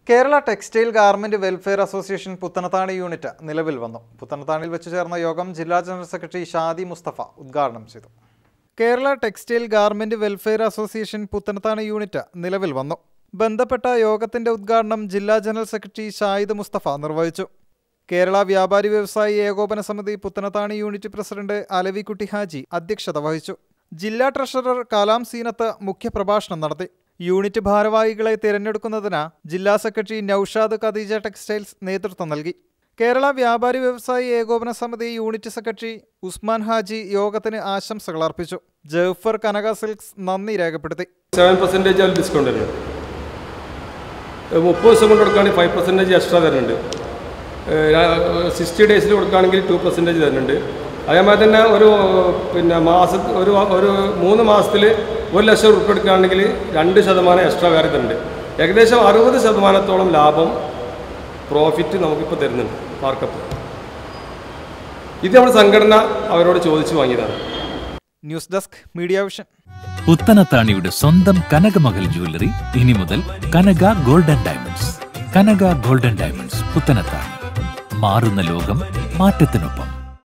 Kerala textile garment welfare association Puthanathani unit നിലവിൽ വന്നു പുത്തനത്താണിയിൽ വെച്ച് ചേർന്ന യോഗം ജില്ലാ ജനറൽ സെക്രട്ടറി ഷാദി മുസ്തഫ ഉദ്ഘാടനം ചെയ്തു Kerala textile garment welfare association Puthanathani unit നിലവിൽ വന്നു ബന്ധപ്പെട്ട യോഗത്തിന്റെ ഉദ്ഘാടനം ജില്ലാ ജനറൽ സെക്രട്ടറി ഷാഹിദ് മുസ്തഫ നിർവഹിച്ചു കേരള വ്യാപാരി വ്യവസായി ഏകോപന സമിതി പുത്തനത്താണി യൂണിറ്റ് പ്രസിഡന്റ് അലവിക്കുട്ടി ഹാജി അധ്യക്ഷത വഹിച്ചു ജില്ലാ ട്രഷറർ കലാം സീനത്ത് മുഖ്യപ്രഭാഷണം നടത്തി യൂണിറ്റ് ഭാരവാഹികളെ തിരഞ്ഞെടുക്കുന്നതിന് ജില്ലാ സെക്രട്ടറി നൌഷാദ് ഖദീജ ടെക്സ്റ്റൈൽസ് നേതൃത്വം നൽകി കേരള വ്യാപാരി വ്യവസായി ഏകോപന സമിതി യൂണിറ്റ് സെക്രട്ടറി ഉസ്മാൻ ഹാജി യോഗത്തിന് ആശംസകൾ അർപ്പിച്ചു ജഫർ കനക സിൽക്സ് നന്ദി രേഖപ്പെടുത്തി സെവൻ പെർസെൻറ്റേജ് അതിൽ ഡിസ്കൗണ്ട് തരുന്നുണ്ട് മുപ്പത് ദിവസം കൊണ്ട് കൊടുക്കുകയാണെങ്കിൽ ഫൈവ് പെർസെൻറ്റേജ് എക്സ്ട്രാ തരുന്നുണ്ട് സിക്സ്റ്റി ഡേയ്സിൽ കൊടുക്കുകയാണെങ്കിൽ ടു പെർസെൻറ്റേജ് തരുന്നുണ്ട് അതേമാതിരി തന്നെ ഒരു പിന്നെ മാസ ഒരു ഒരു മൂന്ന് മാസത്തിൽ ഒരു ലക്ഷം റുപ്യ എടുക്കുകയാണെങ്കിൽ രണ്ട് ശതമാനം എക്സ്ട്രാ വേറെ തരുന്നുണ്ട് ഏകദേശം അറുപത് ശതമാനത്തോളം ലാഭം പ്രോഫിറ്റ് നമുക്കിപ്പോൾ തരുന്നുണ്ട് മാർക്കപ്പ് ഇത് നമ്മുടെ സംഘടന അവരോട് ചോദിച്ചു വാങ്ങിയതാണ് ന്യൂസ് ഡെസ്ക് മീഡിയ വിഷൻ പുത്തനത്താണിയുടെ സ്വന്തം കനകമകൽ ജ്വല്ലറി ഇനി മുതൽ Kanaka golden diamonds Kanaka golden diamonds Puthanathani മാറുന്ന ലോകം മാറ്റത്തിനൊപ്പം